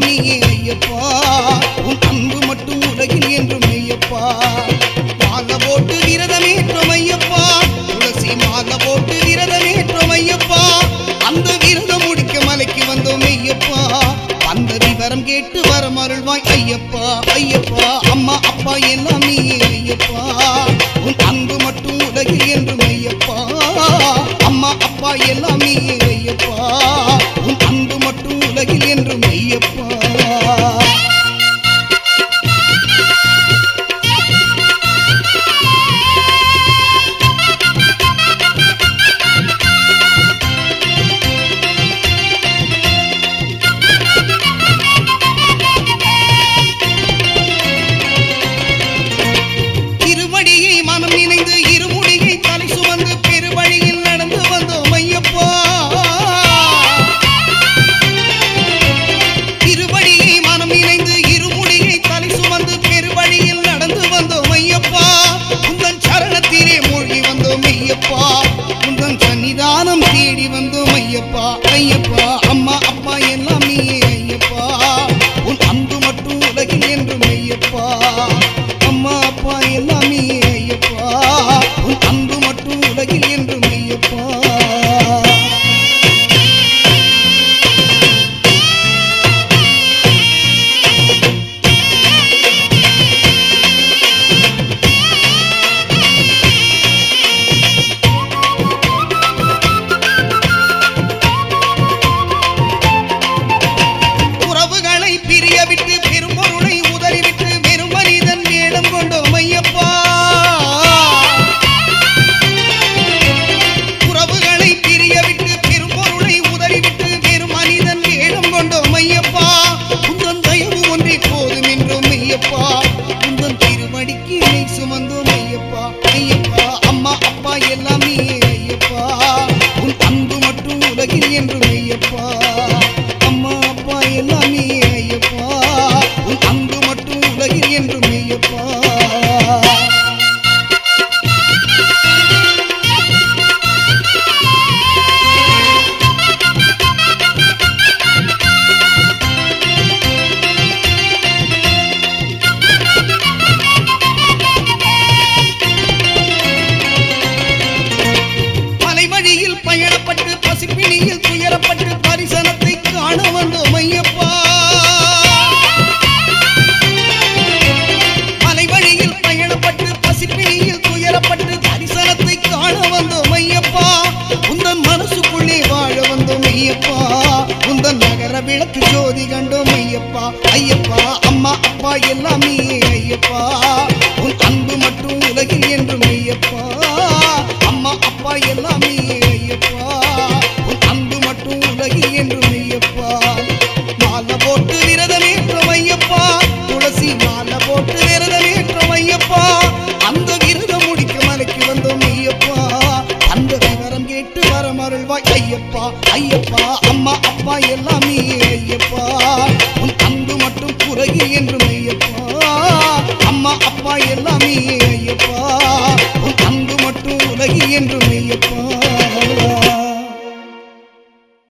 நீயே ஐயப்பா உன் அன்பு மட்டும் உலகில் என்றும் ஐயப்பா மாலை போட்டு விரதமேற்றோம் ஐயப்பா துளசி மாலை போட்டு விரதமேற்றோம் ஐயப்பா அந்த விரதம் முடிக்க மலைக்கு வந்தோம் ஐயப்பா அந்த விவரம் கேட்டு வரம் அருள்வாய் ஐயப்பா ஐயப்பா அம்மா அப்பா எல்லாம் நீயே ஐயப்பா உன் அன்பு மட்டும் உலகில் என்றும் ஐயப்பா அம்மா அப்பா எல்லாம் நீயே ஐயப்பா உன் அன்பு மட்டும் உலகில் என்றும் ஐயப்பா திருவடியை மனம் நினைந்து இருமுடியை தலை சுமந்து பெருவழியில் நடந்து வந்தோம் ஐயப்பா திருவடியை மனம் நினைந்து இருமுடியை தலை சுமந்து பெருவழியில் நடந்து வந்தோம் ஐயப்பா உந்தன் சரணத்திலே மூழ்கி வந்தோம் ஐயப்பா உந்தன் சன்னிதானம் தேடி வந்தோம் ஐயப்பா ஐயப்பா அம்மா அப்பா எல்லாம் நீயே ஐயப்பா உன் அன்பு மட்டும் உலகில் என்றும் ஐயப்பா அம்மா அப்பா எல்லாம் நீயே ஐயப்பா உன் அன்பு மட்டும் உலகில் என்றும் ஐயப்பா உறவுகளை பிரிய விட்டு பெரும்பொருளை உதறிவிட்டு வெறும் மனிதன் வேடம் கொண்டோம் ஐயப்பா உறவுகளை பிரிய விட்டு பெரும்பொருளை உதறிவிட்டு வெறும் மனிதன் வேடம் கொண்டோம் ஐயப்பா உந்தன் தயவு ஒன்றே போதும் என்றோம் ஐயப்பா உந்தன் திருவடிக்கு இணை சுமந்தோம் ஐயப்பா ஐயப்பா அம்மா அப்பா எல்லாம் நீயே ஐயப்பா உன் அன்பு மட்டும் உலகில் என்றும் ஐயப்பா அம்மா அப்பா எல்லாம் நீயே ஐயப்பா உன் அன்பு மட்டும் உலகில் என்றும் ஐயப்பா மலை வழியில் பயணப்பட்டு பசிப்பிணியில் துயரப்பட்டு தரிசனத்தை காண வந்தோம் ஐயப்பா மலை வழியில் பயணப்பட்டு பசிப்பிணியில் துயரப்பட்டு தரிசனத்தை காண வந்தோம் ஐயப்பா உந்தன் மனசுக்குள்ளே வாழ வந்தோம் ஐயப்பா உந்தன் நகர விளக்கு ஜோதி கண்டோம் ஐயப்பா ஐயப்பா அம்மா அப்பா எல்லாம் நீயே ஐயப்பா உன் அன்பு மட்டும் உலகில் என்றும் ஐயப்பா அம்மா அப்பா எல்லாம் நீயே ஐயப்பா உன் அன்பு மட்டும் உலகில் என்றும் ஐயப்பா மாலை போட்டு விரதமேற்றோம் ஐயப்பா துளசி மாலை போட்டு விரதமேற்றோம் ஐயப்பா அந்த விரதம் முடிக்க மலைக்கு வந்தோம் ஐயப்பா அந்த விவரம் கேட்டு வரம் அருள்வாய் ஐயப்பா ஐயப்பா அம்மா அப்பா எல்லாம் நீயே ஐயப்பா உன் அன்பு மட்டும் குறையில் என்றும் ஐயப்பா அம்மா அப்பா எல்லாம் நீயே ஐயப்பா உன் அன்பு மட்டும் உலகில் என்றும் ஐயப்பா